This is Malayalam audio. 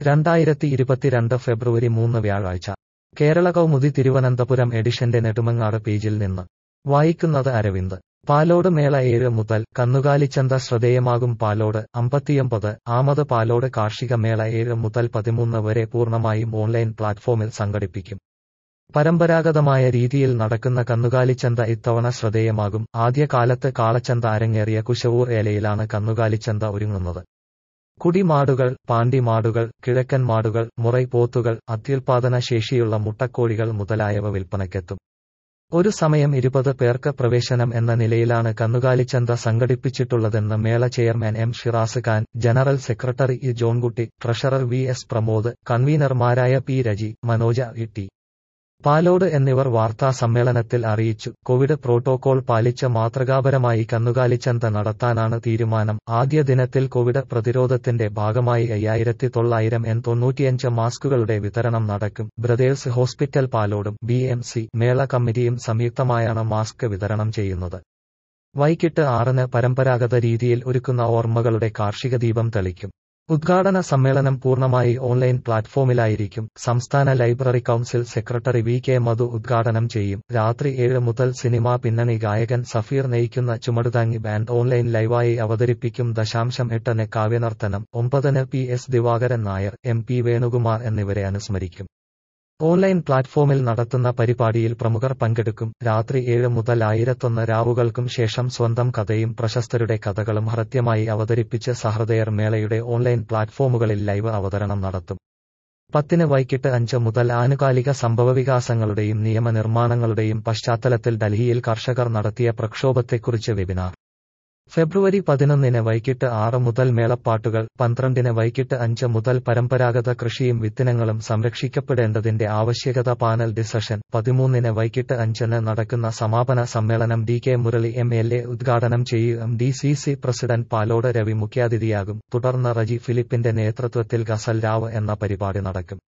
രണ്ടായിരത്തി ഇരുപത്തിരണ്ട് ഫെബ്രുവരി മൂന്ന് വ്യാഴാഴ്ച കേരള കൗമുദി തിരുവനന്തപുരം എഡിഷന്റെ നെടുമങ്ങാട് പേജിൽ നിന്ന് വായിക്കുന്നത് അരവിന്ദ് പാലോട് മേള ഏഴ് മുതൽ കന്നുകാലിച്ചന്ത ശ്രദ്ധേയമാകും പാലോട് അമ്പത്തിയൊമ്പത് ആമത് പാലോട് കാർഷിക മേള ഏഴ് മുതൽ പതിമൂന്ന് വരെ പൂർണ്ണമായും ഓൺലൈൻ പ്ലാറ്റ്ഫോമിൽ സംഘടിപ്പിക്കും പരമ്പരാഗതമായ രീതിയിൽ നടക്കുന്ന കന്നുകാലിച്ചന്ത ഇത്തവണ ശ്രദ്ധേയമാകും ആദ്യകാലത്ത് കാളച്ചന്ത അരങ്ങേറിയ കുശവൂർ ഏലയിലാണ് കന്നുകാലിച്ചന്ത ഒരുങ്ങുന്നത് കുടിമാടുകൾ പാണ്ടിമാടുകൾ കിഴക്കൻ മാടുകൾ മുറൈ പോത്തുകൾ അത്യുൽപാദന ശേഷിയുള്ള മുട്ടക്കോഴികൾ മുതലായവ വിൽപ്പനയ്ക്കെത്തും ഒരു സമയം ഇരുപത് പേർക്ക് പ്രവേശനം എന്ന നിലയിലാണ് കന്നുകാലിച്ചന്ത സംഘടിപ്പിച്ചിട്ടുള്ളതെന്ന് മേള chairman M Shiraz Khan general secretary E Johnkutty treasurer V S Pramod കൺവീനർമാരായ P Reji Manoj E T Palode എന്നിവർ വാർത്താ സമ്മേളനത്തിൽ അറിയിച്ചു കോവിഡ് പ്രോട്ടോകോൾ പാലിച്ച് മാതൃകാപരമായി കന്നുകാലിച്ചന്ത നടത്താനാണ് തീരുമാനം ആദ്യ ദിനത്തിൽ കോവിഡ് പ്രതിരോധത്തിന്റെ ഭാഗമായി അയ്യായിരത്തി തൊള്ളായിരം എൻ തൊണ്ണൂറ്റിയഞ്ച് മാസ്കുകളുടെ വിതരണം നടക്കും ബ്രദേഴ്സ് ഹോസ്പിറ്റൽ പാലോടും ബി എം സി മേള കമ്മിറ്റിയും സംയുക്തമായാണ് മാസ്ക് വിതരണം ചെയ്യുന്നത് വൈകിട്ട് ആറിന് പരമ്പരാഗത രീതിയിൽ ഒരുക്കുന്ന ഓർമ്മകളുടെ കാർഷിക ദീപം തെളിക്കും ഉദ്ഘാടന സമ്മേളനം പൂർണ്ണമായി ഓൺലൈൻ പ്ലാറ്റ്ഫോമിലായിരിക്കും സംസ്ഥാന library council secretary V K Madhu ഉദ്ഘാടനം ചെയ്യും രാത്രി ഏഴ് മുതൽ സിനിമാ പിന്നണി ഗായകൻ സഫീർ നയിക്കുന്ന ചുമടുതാങ്ങി ബാൻഡ് ഓൺലൈൻ ലൈവായി അവതരിപ്പിക്കും ദശാംശം എട്ടിന് കാവ്യനർത്തനം ഒമ്പതിന് P S Divakaran Nair M P Venukumar എന്നിവരെ അനുസ്മരിക്കും ഓൺലൈൻ പ്ലാറ്റ്ഫോമിൽ നടത്തുന്ന പരിപാടിയിൽ പ്രമുഖർ പങ്കെടുക്കും രാത്രി ഏഴ് മുതൽ ആയിരത്തൊന്ന് രാവുകൾക്കും ശേഷം സ്വന്തം കഥയും പ്രശസ്തരുടെ കഥകളും ഹൃദ്യമായി അവതരിപ്പിച്ച് സഹൃദയർ മേളയുടെ ഓൺലൈൻ പ്ലാറ്റ്ഫോമുകളിൽ ലൈവ് അവതരണം നടത്തും പത്തിന് വൈകിട്ട് അഞ്ച് മുതൽ ആനുകാലിക സംഭവവികാസങ്ങളുടെയും നിയമനിർമ്മാണങ്ങളുടെയും പശ്ചാത്തലത്തിൽ ഡൽഹിയിൽ കർഷകർ നടത്തിയ പ്രക്ഷോഭത്തെക്കുറിച്ച് വെബിനാർ ഫെബ്രുവരി പതിനൊന്നിന് വൈകിട്ട് ആറ് മുതൽ മേളപ്പാട്ടുകൾ പന്ത്രണ്ടിന് വൈകിട്ട് അഞ്ച് മുതൽ പരമ്പരാഗത കൃഷിയും വിത്തിനങ്ങളും സംരക്ഷിക്കപ്പെടേണ്ടതിന്റെ ആവശ്യകത പാനൽ ഡിസഷൻ പതിമൂന്നിന് വൈകിട്ട് അഞ്ചിന് നടക്കുന്ന സമാപന സമ്മേളനം D K Murali M L A ഉദ്ഘാടനം ചെയ്യും D C C president Palode Ravi മുഖ്യാതിഥിയാകും തുടർന്ന് റജി ഫിലിപ്പിന്റെ നേതൃത്വത്തിൽ ഗസൽ രാവ് എന്ന പരിപാടി നടക്കും